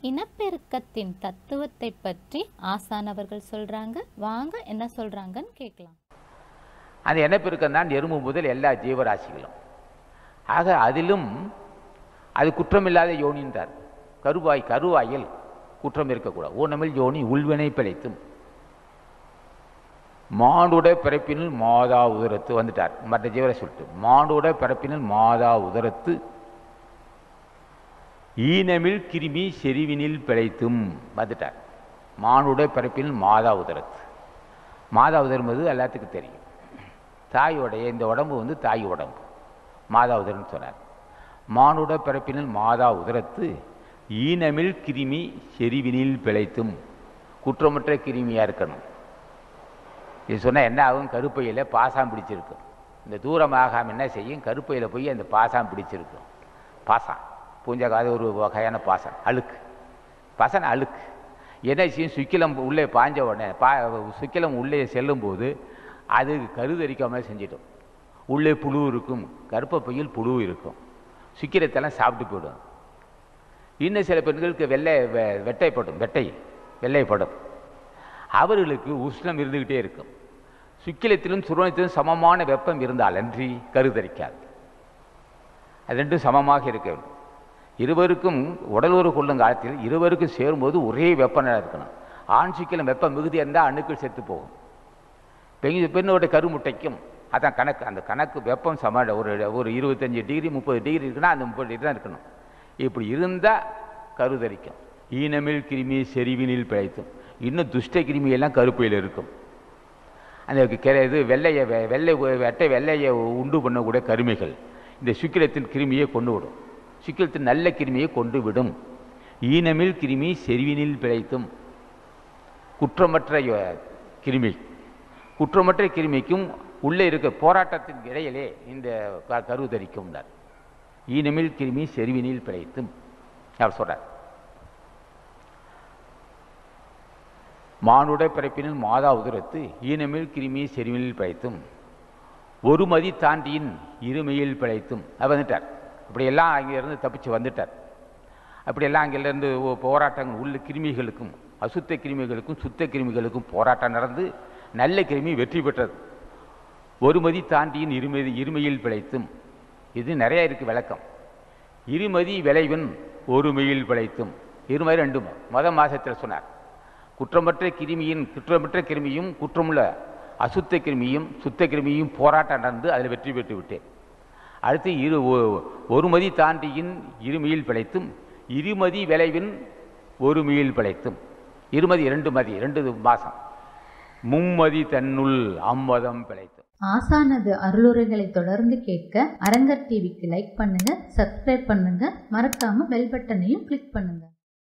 இனப்பெருக்கத்தின் தத்துவத்தை பற்றி ஆசான் அவர்கள் சொல்றாங்க வாங்க என்ன சொல்றாங்கன்னு கேட்கலாம் அந்த இனப்பெருக்கம் தான் எறும்பு முதல் எல்லா ஜீவராசிகளும் ஆக அதிலும் அது குற்றமில்லாத யோனின்றார் கருவாய் கருவாயில் குற்றம் இருக்கக்கூடாது ஊனமில் யோனி உள்வினை பிழைத்தும் மானுட பிறப்பினில் மாதா உதரத்து வந்துட்டார் மற்ற ஜீவரை சொல்லிட்டு மானுட பிறப்பினில் மாதா உதரத்து ஈனமில் கிருமி செறிவினில் பிழைத்தும் வந்துட்டார் மானுட பிறப்பினில் மாதா உதரத்து மாதா உதரம் என்பது எல்லாத்துக்கும் தெரியும் தாயோடைய இந்த உடம்பு வந்து தாய் உடம்பு மாதா உதரம்னு சொன்னார் மானுட பிறப்பினில் மாதா உதரத்து ஈனமில் கிருமி செறிவினில் பிழைத்தும் குற்றமற்ற கிருமியாக இருக்கணும் இது சொன்னால் என்ன ஆகும் கருப்பையில் பாசாம் பிடிச்சிருக்கும் இந்த தூரமாகாம என்ன செய்யும் கருப்பையில் போய் அந்த பாசாம் பிடிச்சிருக்கும் பாசம் பூஞ்சக்காது ஒரு வகையான பாசம் அழுக்கு பசன் அழுக்கு என்ன செய்யும் சுக்கிலம் உள்ளே பாஞ்ச உடனே பா சுக்கிலம் உள்ளே செல்லும்போது அது கருதரிக்காமல் செஞ்சிடும் உள்ளே புழு இருக்கும் கருப்பை பையில் புழு இருக்கும் சுக்கிரத்தெல்லாம் சாப்பிட்டு போயிடும் இன்னும் சில பெண்களுக்கு வெள்ளை வெ- வெட்டைப்படும் வெட்டை வெள்ளைப்படும் அவர்களுக்கு உஷ்ணம் இருந்துக்கிட்டே இருக்கும் சுக்கிலத்திலும் சுரணத்திலும் சமமான வெப்பம் இருந்தால் அன்றி கருதரிக்காது அது ரெண்டும் சமமாக இருக்க வேண்டும் இருவருக்கும் உடல் உறவு கொள்ளும் காலத்தில் இருவருக்கும் சேரும்போது ஒரே வெப்பநிலை இருக்கணும் ஆண் சுக்கிலம் வெப்பம் மிகுதியாக இருந்தால் அணுக்கள் செத்து போகும் பெண் பெண்ணோட கருமுட்டைக்கும் அதான் கணக்கு அந்த கணக்கு வெப்பம் சம ஒரு ஒரு இருபத்தஞ்சி டிகிரி முப்பது டிகிரி இருக்குன்னா அந்த முப்பது டிகிரி தான் இருக்கணும் இப்படி இருந்தால் கருதரிக்கும் ஈனமில் கிருமி செறிவினில் பிழைத்தும் இன்னும் துஷ்ட கிருமியெல்லாம் கருப்பையில் இருக்கும் அந்த கெ- இது வெள்ளையை வெ- வெள்ளை உ- வெட்டை வெள்ளையை உண்டு பண்ணக்கூடிய கருமைகள் இந்த சுக்கிலத்தின் கிருமியை கொண்டு விடும் சுக்கிலத்தின் நல்ல கிருமியை கொண்டு விடும் ஈனமில் கிருமி செறிவினில் பிழைத்தும் குற்றமற்ற ய- கிருமி குற்றமற்ற கிருமிக்கும் உள்ளே இருக்க போராட்டத்தின் இடையிலே இந்த க- கரு தரிக்கும் ஈனமில் கிருமி செறிவினில் பிழைத்தும் அவர் சொல்றார் மானுட பிறப்பினில் மாதா உதரத்து ஈனமில் கிருமி செறிவினில் பிழைத்தும் ஒரு மதி தாண்டியின் இருமையில் பிழைத்தும் அது வந்துட்டார் அப்படியெல்லாம் அங்கிருந்து தப்பிச்சு வந்துட்டார் அப்படியெல்லாம் அங்கிருந்து ஒ- போராட்டங்கள் உள்ள கிருமிகளுக்கும் அசுத்த கிருமிகளுக்கும் சுத்த கிருமிகளுக்கும் போராட்டம் நடந்து நல்ல கிருமி வெற்றி பெற்றது ஒரு மதி தாண்டியின் இருமதி இருமையில் பிழைத்தும் இது நிறைய இருக்கு விளக்கம் இருமதி விளைவின் ஒருமையில் பிழைத்தும் இருமதி ரெண்டு மொத மாசத்தில் சொன்னார் குற்றமற்ற கிருமியின் குற்றமற்ற கிருமியும் குற்றமுள்ள அசுத்த கிருமியும் சுத்த கிருமியும் போராட்டம் நடந்து அதில் வெற்றி பெற்று விட்டேன் அடுத்து இரு ஒ- ஒரு மதி தாண்டியின் இருமையில் பிழைத்தும் இருமதி விளைவின் ஒருமையில் பிழைத்தும் இருமதி இரண்டு மதி ரெண்டு மாசம் மும்மதி தன்னுள் அம்மதம் பிழைத்தும் ஆசானது அருளுரைகளை தொடர்ந்து கேட்க அரங்கர் டிவிக்கு லைக் பண்ணுங்க சப்ஸ்கிரைப் பண்ணுங்க மறக்காம பெல் பட்டனையும் கிளிக் பண்ணுங்க